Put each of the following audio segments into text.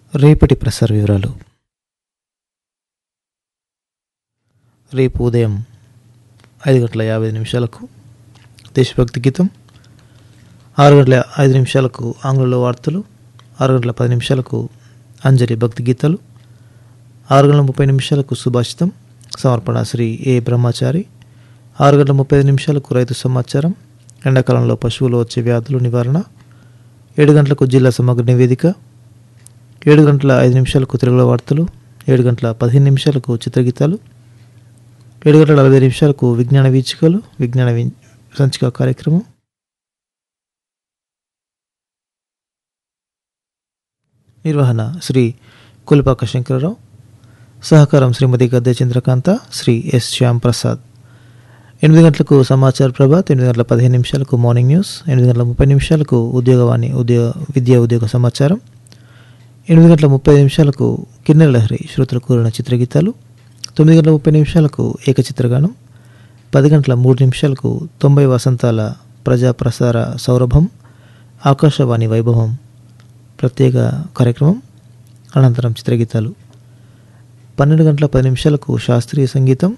రేపటి ప్రసార వివరాలు రేపు ఉదయం ఐదు గంటల యాభై నిమిషాలకు దేశభక్తి గీతం ఆరు గంటల ఐదు నిమిషాలకు ఆంగ్లంలో వార్తలు ఆరు గంటల పది నిమిషాలకు అంజలి భక్తి గీతాలు ఆరు గంటల ముప్పై నిమిషాలకు సుభాషితం సమర్పణ శ్రీ ఏ బ్రహ్మచారి ఆరు గంటల ముప్పై ఐదు నిమిషాలకు రైతు సమాచారం ఎండాకాలంలో పశువులు వచ్చే వ్యాధులు నివారణ ఏడు గంటలకు జిల్లా సమగ్ర నివేదిక ఏడు గంటల ఐదు నిమిషాలకు తెలుగులో వార్తలు ఏడు గంటల పదిహేను నిమిషాలకు చిత్రగీతాలు ఏడు గంటల నలభై నిమిషాలకు విజ్ఞాన వీచికలు విజ్ఞాన వి- సంచిక కార్యక్రమం నిర్వహణ శ్రీ కులిపాక శంకరరావు సహకారం శ్రీమతి గద్దె చంద్రకాంత శ్రీ ఎస్ శ్యామ్ ప్రసాద్ ఎనిమిది గంటలకు సమాచార ప్రభాత్ ఎనిమిది గంటల పదిహేను నిమిషాలకు మార్నింగ్ న్యూస్ ఎనిమిది గంటల ముప్పై నిమిషాలకు ఉద్యోగవాణి ఉద్యోగ విద్యా ఉద్యోగ సమాచారం ఎనిమిది గంటల ముప్పై నిమిషాలకు కిన్నెర లహరి శ్రోతలు కూరిన చిత్రగీతాలు తొమ్మిది గంటల ముప్పై నిమిషాలకు ఏకచిత్రగానం పది గంటల మూడు నిమిషాలకు తొంభై వసంతాల ప్రజా ప్రసార సౌరభం ఆకాశవాణి వైభవం ప్రత్యేక కార్యక్రమం అనంతరం చిత్రగీతాలు పన్నెండు గంటల పది నిమిషాలకు శాస్త్రీయ సంగీతం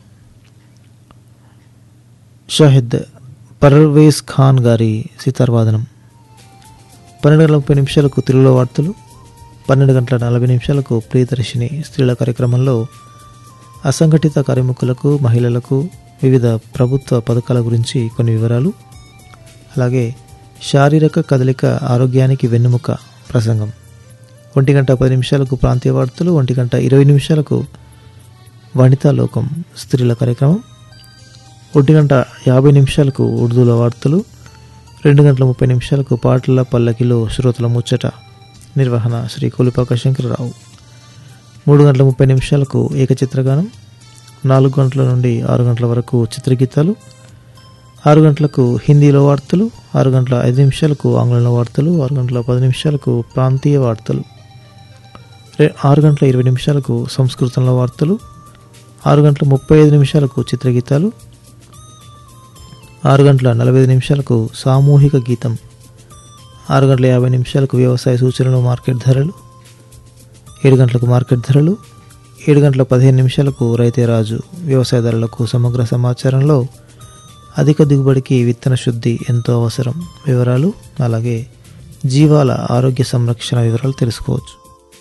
షాహిద్ పర్వేజ్ ఖాన్ గారి సితార్వాదనం పన్నెండు గంటల ముప్పై నిమిషాలకు తెలుగులో వార్తలు పన్నెండు గంటల నలభై నిమిషాలకు ప్రియదర్శిని స్త్రీల కార్యక్రమంలో అసంఘటిత కార్మికులకు మహిళలకు వివిధ ప్రభుత్వ పథకాల గురించి కొన్ని వివరాలు అలాగే శారీరక కదలిక ఆరోగ్యానికి వెన్నుముక ప్రసంగం ఒంటి గంట పది నిమిషాలకు ప్రాంతీయ వార్తలు ఒంటి గంట ఇరవై నిమిషాలకు వనితా లోకం స్త్రీల కార్యక్రమం ఒంటి గంట యాభై నిమిషాలకు ఉర్దూలో వార్తలు రెండు గంటల ముప్పై నిమిషాలకు పాటల పల్లకిలో శ్రోతల ముచ్చట నిర్వహణ శ్రీ కొలిపాక శంకరరావు మూడు గంటల ముప్పై నిమిషాలకు ఏకచిత్రగానం నాలుగు గంటల నుండి ఆరు గంటల వరకు చిత్రగీతాలు ఆరు గంటలకు హిందీలో వార్తలు ఆరు గంటల ఐదు నిమిషాలకు ఆంగ్లంలో వార్తలు ఆరు గంటల పది నిమిషాలకు ప్రాంతీయ వార్తలు రె- ఆరు గంటల ఇరవై నిమిషాలకు సంస్కృతంలో వార్తలు ఆరు గంటల ముప్పై ఐదు నిమిషాలకు చిత్రగీతాలు ఆరు గంటల నలభై ఐదు నిమిషాలకు సామూహిక గీతం ఆరు గంటల యాభై నిమిషాలకు వ్యవసాయ సూచనలు మార్కెట్ ధరలు ఏడు గంటలకు మార్కెట్ ధరలు ఏడు గంటల పదిహేను నిమిషాలకు రైతే రాజు వ్యవసాయదారులకు సమగ్ర సమాచారంలో అధిక దిగుబడికి విత్తన శుద్ధి ఎంతో అవసరం వివరాలు అలాగే జీవాల ఆరోగ్య సంరక్షణ వివరాలు తెలుసుకోవచ్చు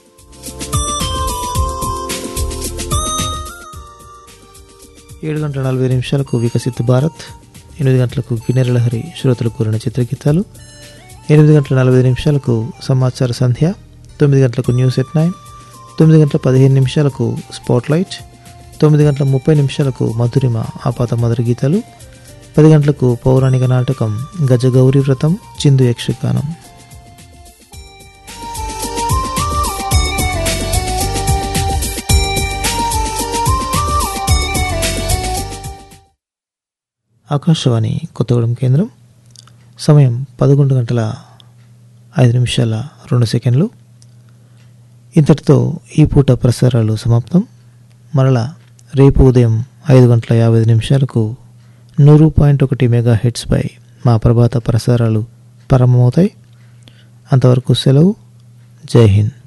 ఏడు గంటల నలభై నిమిషాలకు వికసిత్ భారత్ ఎనిమిది గంటలకు కిన్నెర లహరి శ్రోతలు కూరిన చిత్రగీతాలు ఎనిమిది గంటల నలభై నిమిషాలకు సమాచార సంధ్య తొమ్మిది గంటలకు న్యూస్ ఎట్ నైన్ తొమ్మిది గంటల పదిహేను నిమిషాలకు స్పాట్లైట్ తొమ్మిది గంటల ముప్పై నిమిషాలకు మధురిమ ఆపాత మధుర గీతాలు పది గంటలకు పౌరాణిక నాటకం గజగౌరి వ్రతం చిందు యక్షగానం ఆకాశవాణి కొత్తగూడెం కేంద్రం సమయం పదకొండు గంటల ఐదు నిమిషాల రెండు సెకండ్లు ఇంతటితో ఈ పూట ప్రసారాలు సమాప్తం మరలా రేపు ఉదయం ఐదు గంటల యాభై ఐదు నిమిషాలకు నూరు పాయింట్ ఒకటి మెగా హెడ్స్పై మా ప్రభాత ప్రసారాలు ప్రారంభమవుతాయి అంతవరకు సెలవు జై హింద్